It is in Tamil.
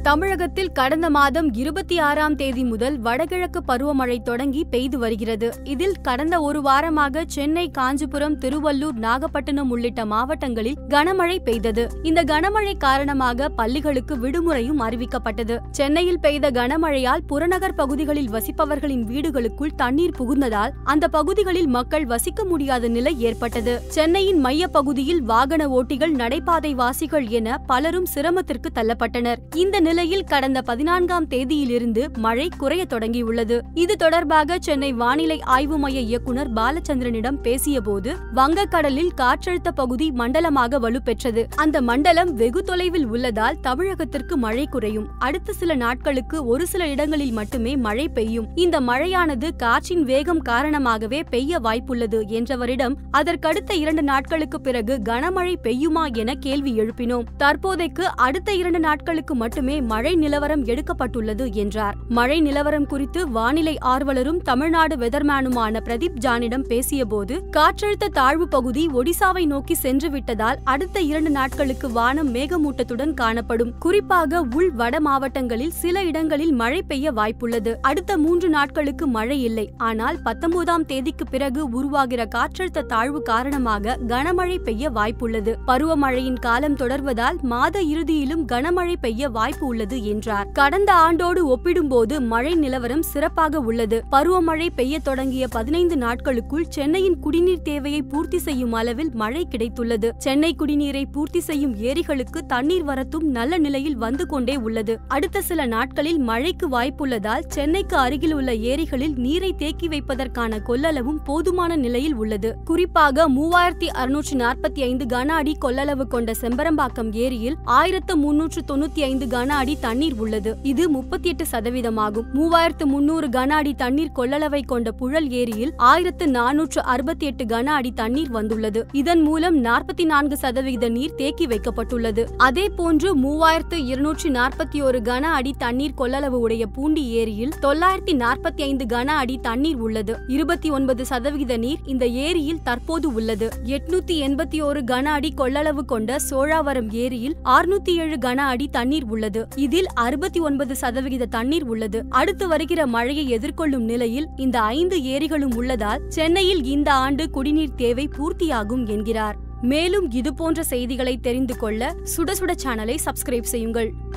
தமிழகத்தில் கடந்த மாதம் இருபத்தி ஆறாம் தேதி முதல் வடகிழக்கு பருவமழை தொடங்கி பெய்து வருகிறது இதில் கடந்த ஒரு வாரமாக சென்னை காஞ்சிபுரம் திருவள்ளூர் நாகப்பட்டினம் உள்ளிட்ட மாவட்டங்களில் கனமழை பெய்தது இந்த கனமழை காரணமாக பள்ளிகளுக்கு விடுமுறையும் அறிவிக்கப்பட்டது சென்னையில் பெய்த கனமழையால் புறநகர் பகுதிகளில் வசிப்பவர்களின் வீடுகளுக்குள் தண்ணீர் புகுந்ததால் அந்த பகுதிகளில் மக்கள் வசிக்க முடியாத நிலை ஏற்பட்டது சென்னையின் மைய பகுதியில் வாகன ஓட்டிகள் நடைபாதை வாசிகள் என பலரும் சிரமத்திற்கு தள்ளப்பட்டனர் இந்த நிலையில் கடந்த பதினான்காம் தேதியிலிருந்து மழை குறைய தொடங்கியுள்ளது இது தொடர்பாக சென்னை வானிலை ஆய்வு மைய இயக்குநர் பாலச்சந்திரனிடம் பேசியபோது வங்கக்கடலில் காற்றழுத்த பகுதி மண்டலமாக வலுப்பெற்றது அந்த மண்டலம் வெகு தொலைவில் உள்ளதால் தமிழகத்திற்கு மழை குறையும் அடுத்த சில நாட்களுக்கு ஒரு சில இடங்களில் மட்டுமே மழை பெய்யும் இந்த மழையானது காற்றின் வேகம் காரணமாகவே பெய்ய வாய்ப்புள்ளது என்றவரிடம் அதற்கடுத்த இரண்டு நாட்களுக்கு பிறகு கனமழை பெய்யுமா என கேள்வி எழுப்பினோம் தற்போதைக்கு அடுத்த இரண்டு நாட்களுக்கு மட்டுமே மழை நிலவரம் எடுக்கப்பட்டுள்ளது என்றார் மழை நிலவரம் குறித்து வானிலை ஆர்வலரும் தமிழ்நாடு வெதர்மேனுமான பிரதீப் ஜானிடம் பேசியபோது காற்றழுத்த தாழ்வு பகுதி ஒடிசாவை நோக்கி சென்று விட்டதால் அடுத்த இரண்டு நாட்களுக்கு வானம் மேகமூட்டத்துடன் காணப்படும் குறிப்பாக உள் வட மாவட்டங்களில் சில இடங்களில் மழை பெய்ய வாய்ப்புள்ளது அடுத்த மூன்று நாட்களுக்கு மழை இல்லை ஆனால் பத்தொன்பதாம் தேதிக்கு பிறகு உருவாகிற காற்றழுத்த தாழ்வு காரணமாக கனமழை பெய்ய வாய்ப்புள்ளது பருவமழையின் காலம் தொடர்வதால் மாத இறுதியிலும் கனமழை பெய்ய வாய்ப்பு உள்ளது என்றார் கடந்த ஆண்டோடு ஒப்பிடும்போது மழை நிலவரம் சிறப்பாக உள்ளது பருவமழை பெய்ய தொடங்கிய பதினைந்து நாட்களுக்குள் சென்னையின் குடிநீர் தேவையை பூர்த்தி செய்யும் அளவில் மழை கிடைத்துள்ளது சென்னை குடிநீரை பூர்த்தி செய்யும் ஏரிகளுக்கு தண்ணீர் வரத்தும் நல்ல நிலையில் வந்து கொண்டே உள்ளது அடுத்த சில நாட்களில் மழைக்கு வாய்ப்புள்ளதால் சென்னைக்கு அருகில் உள்ள ஏரிகளில் நீரை தேக்கி வைப்பதற்கான கொள்ளளவும் போதுமான நிலையில் உள்ளது குறிப்பாக மூவாயிரத்தி அறுநூற்று நாற்பத்தி ஐந்து கன அடி கொள்ளளவு கொண்ட செம்பரம்பாக்கம் ஏரியில் ஆயிரத்து முன்னூற்று தொண்ணூத்தி ஐந்து கன அடி தண்ணீர் உள்ளது இது முப்பத்தி எட்டு சதவீதமாகும் மூவாயிரத்து முன்னூறு கன அடி தண்ணீர் கொள்ளளவை கொண்ட புழல் ஏரியில் ஆயிரத்து நானூற்று அறுபத்தி எட்டு கன அடி தண்ணீர் வந்துள்ளது இதன் மூலம் நாற்பத்தி நான்கு சதவீத நீர் தேக்கி வைக்கப்பட்டுள்ளது அதே போன்று மூவாயிரத்து இருநூற்றி நாற்பத்தி ஒரு கன அடி தண்ணீர் கொள்ளளவு உடைய பூண்டி ஏரியில் தொள்ளாயிரத்தி நாற்பத்தி ஐந்து கன அடி தண்ணீர் உள்ளது இருபத்தி ஒன்பது சதவிகித நீர் இந்த ஏரியில் தற்போது உள்ளது எட்நூத்தி எண்பத்தி ஒரு கன அடி கொள்ளளவு கொண்ட சோழாவரம் ஏரியில் ஆறுநூத்தி ஏழு கன அடி தண்ணீர் உள்ளது இதில் அறுபத்தி ஒன்பது சதவிகித தண்ணீர் உள்ளது அடுத்து வருகிற மழையை எதிர்கொள்ளும் நிலையில் இந்த ஐந்து ஏரிகளும் உள்ளதால் சென்னையில் இந்த ஆண்டு குடிநீர் தேவை பூர்த்தியாகும் என்கிறார் மேலும் இதுபோன்ற செய்திகளை தெரிந்து கொள்ள சுட சுட சேனலை சப்ஸ்கிரைப் செய்யுங்கள்